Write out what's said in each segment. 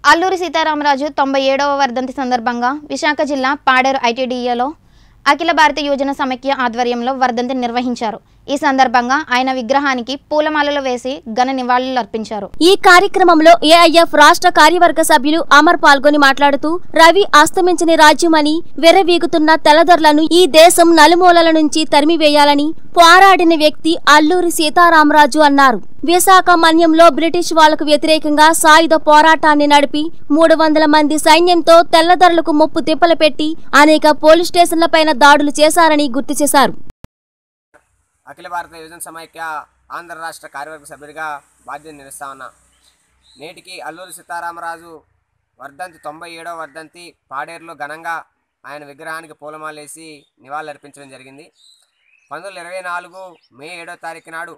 అల్లూరి సీతారామరాజు తొంభై ఏడవ వర్ధంతి సందర్భంగా విశాఖ జిల్లా పాడేరు ఐటీడీఏలో అఖిల భారత యోజన సమైక్య ఆధ్వర్యంలో వర్ధంతి నిర్వహించారు ఈ సందర్భంగా ఆయన విగ్రహానికి పూలమాలలు వేసి ఘన నివాళులర్పించారు ఈ కార్యక్రమంలో ఏఐఎఫ్ రాష్ట్ర కార్యవర్గ సభ్యులు అమర్ పాల్గొని మాట్లాడుతూ రవి అస్తమించని రాజ్యమని వెర్రవీగుతున్న తెల్లదొరలను ఈ దేశం నలుమూలల నుంచి తరిమివేయాలని పోరాడిన వ్యక్తి అల్లూరి సీతారామరాజు అన్నారు విశాఖ మన్యంలో బ్రిటిష్ వాళ్లకు వ్యతిరేకంగా సాయుధ పోరాటాన్ని నడిపి మూడు వందల మంది సైన్యంతో తెల్లదొరలకు ముప్పు తిప్పలు పెట్టి అనేక పోలీస్ స్టేషన్లపైన దాడులు చేశారని గుర్తు చేశారు అఖిల భారత యువజన సమైక్య ఆంధ్ర రాష్ట్ర కార్యవర్గ సభ్యుడిగా బాధ్యత నిర్వహిస్తా ఉన్నా నేటికి అల్లూరి సీతారామరాజు వర్ధంతి తొంభై ఏడవ వర్ధంతి పాడేరులో ఘనంగా ఆయన విగ్రహానికి పూలమాలేసి నివాళులర్పించడం జరిగింది పంతొమ్మిది వందల ఇరవై నాలుగు మే ఏడో తారీఖు నాడు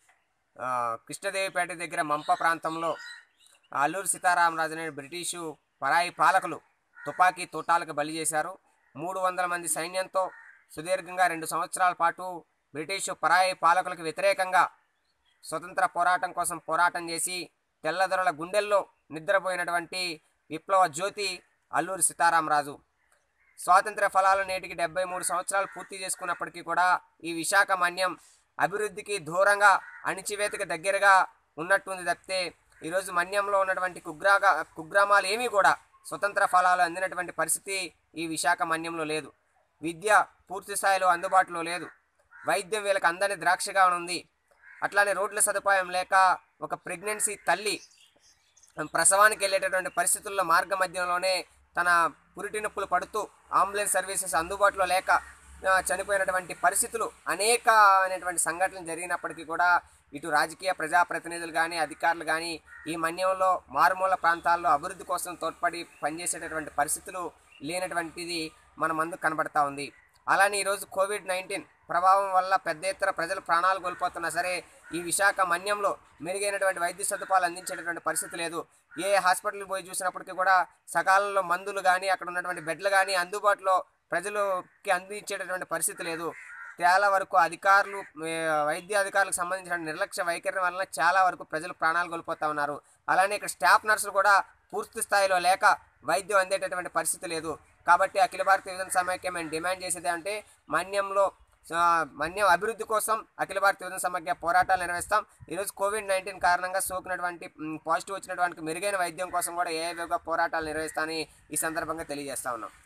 ఆ, కృష్ణదేవిపేట దగ్గర మంప ప్రాంతంలో అల్లూరి సీతారామరాజు అనే బ్రిటిషు పరాయి పాలకులు తుపాకీ తూటాలకు బలి చేశారు మూడు వందల మంది సైన్యంతో సుదీర్ఘంగా రెండు సంవత్సరాల పాటు బ్రిటిషు పరాయి పాలకులకు వ్యతిరేకంగా స్వతంత్ర పోరాటం కోసం పోరాటం చేసి తెల్లదొరల గుండెల్లో నిద్రపోయినటువంటి విప్లవ జ్యోతి అల్లూరి సీతారామరాజు స్వాతంత్ర ఫలాలు నేటికి డెబ్బై మూడు సంవత్సరాలు పూర్తి చేసుకున్నప్పటికీ కూడా ఈ విశాఖ మన్యం అభివృద్ధికి దూరంగా అణిచివేతకి దగ్గరగా ఉన్నట్టుంది తప్పితే ఈరోజు మన్యంలో ఉన్నటువంటి కుగ్రాగా కుగ్రామాలు ఏమీ కూడా స్వతంత్ర ఫలాలు అందినటువంటి పరిస్థితి ఈ విశాఖ మన్యంలో లేదు విద్య పూర్తి స్థాయిలో అందుబాటులో లేదు వైద్యం వీళ్ళకి అందని ద్రాక్షగా ఉంది అట్లానే రోడ్ల సదుపాయం లేక ఒక ప్రెగ్నెన్సీ తల్లి ప్రసవానికి వెళ్ళేటటువంటి పరిస్థితుల్లో మార్గ మధ్యంలోనే తన పురిటి నొప్పులు పడుతూ అంబులెన్స్ సర్వీసెస్ అందుబాటులో లేక ఆ, చనిపోయినటువంటి పరిస్థితులు అనేక అనేటువంటి సంఘటనలు జరిగినప్పటికీ కూడా ఇటు రాజకీయ ప్రజాప్రతినిధులు కానీ అధికారులు కానీ ఈ మన్యంలో మారుమూల ప్రాంతాల్లో అభివృద్ధి కోసం తోడ్పడి పనిచేసేటటువంటి పరిస్థితులు లేనటువంటిది మన ముందు కనబడతా ఉంది అలానే ఈరోజు కోవిడ్ నైన్టీన్ ప్రభావం వల్ల పెద్ద ఎత్తున ప్రజలు ప్రాణాలు కోల్పోతున్నా సరే ఈ విశాఖ మన్యంలో మెరుగైనటువంటి వైద్య సదుపాయాలు అందించేటటువంటి పరిస్థితి లేదు ఏ హాస్పిటల్కి పోయి చూసినప్పటికీ కూడా సకాలంలో మందులు కానీ అక్కడ ఉన్నటువంటి బెడ్లు కానీ అందుబాటులో ప్రజలకి అందించేటటువంటి పరిస్థితి లేదు చాలా వరకు అధికారులు ఏ, వైద్య అధికారులకు సంబంధించిన నిర్లక్ష్య వైఖరి వలన చాలా వరకు ప్రజలు ప్రాణాలు కోల్పోతా ఉన్నారు అలానే ఇక్కడ స్టాఫ్ నర్సులు కూడా పూర్తి స్థాయిలో లేక వైద్యం అందేటటువంటి పరిస్థితి లేదు కాబట్టి అఖిల భారత యువజన సమైక్య మేము డిమాండ్ చేసేది అంటే మన్యంలో ఆ, మన్యం అభివృద్ధి కోసం అఖిల భారత యువజన సమైక్య పోరాటాలు నిర్వహిస్తాం ఈరోజు కోవిడ్ నైన్టీన్ కారణంగా సోకినటువంటి మ్, పాజిటివ్ వచ్చినటువంటి మెరుగైన వైద్యం కోసం కూడా ఏ పోరాటాలు నిర్వహిస్తామని ఈ సందర్భంగా తెలియజేస్తా ఉన్నాం